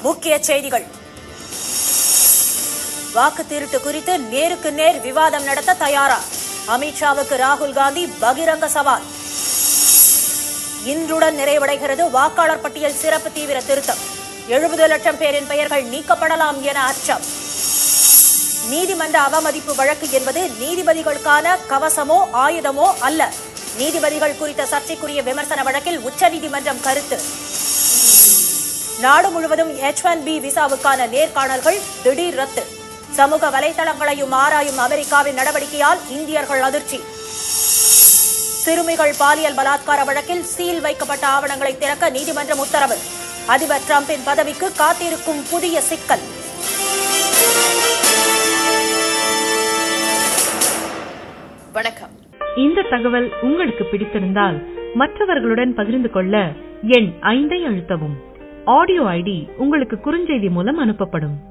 முக்கிய செய்திகள் வாக்கு திருட்டு குறித்து நேருக்கு நேர் விவாதம் நடத்த தயாரா அமித்ஷாவுக்கு ராகுல் காந்தி பகிரங்க சவால் இன்றுடன் நிறைவடைகிறது வாக்காளர் பட்டியல் சிறப்பு தீவிர திருத்தம் எழுபது லட்சம் பேரின் பெயர்கள் நீக்கப்படலாம் என அச்சம் நீதிமன்ற அவமதிப்பு வழக்கு என்பது நீதிபதிகளுக்கான கவசமோ ஆயுதமோ அல்ல நீதிபதிகள் குறித்த சர்ச்சைக்குரிய விமர்சன வழக்கில் உச்சநீதிமன்றம் கருத்து நாடு முழுவதும் எச் ஒன் பி விசாவுக்கான நேர்காணல்கள் திடீர் ரத்து சமூக வலைதளங்களையும் ஆராயும் அமெரிக்காவின் நடவடிக்கையால் இந்தியர்கள் அதிர்ச்சி சிறுமிகள் பாலியல் பலாத்கார வழக்கில் சீல் வைக்கப்பட்ட ஆவணங்களை திறக்க நீதிமன்றம் உத்தரவு அதிபர் டிரம்பின் பதவிக்கு காத்திருக்கும் புதிய சிக்கல் வணக்கம் இந்த தகவல் உங்களுக்கு பிடித்திருந்தால் மற்றவர்களுடன் பகிர்ந்து கொள்ள எண் ஐந்தை அழுத்தவும் ஆடியோ ஐடி உங்களுக்கு குறுஞ்செய்தி மூலம் அனுப்பப்படும்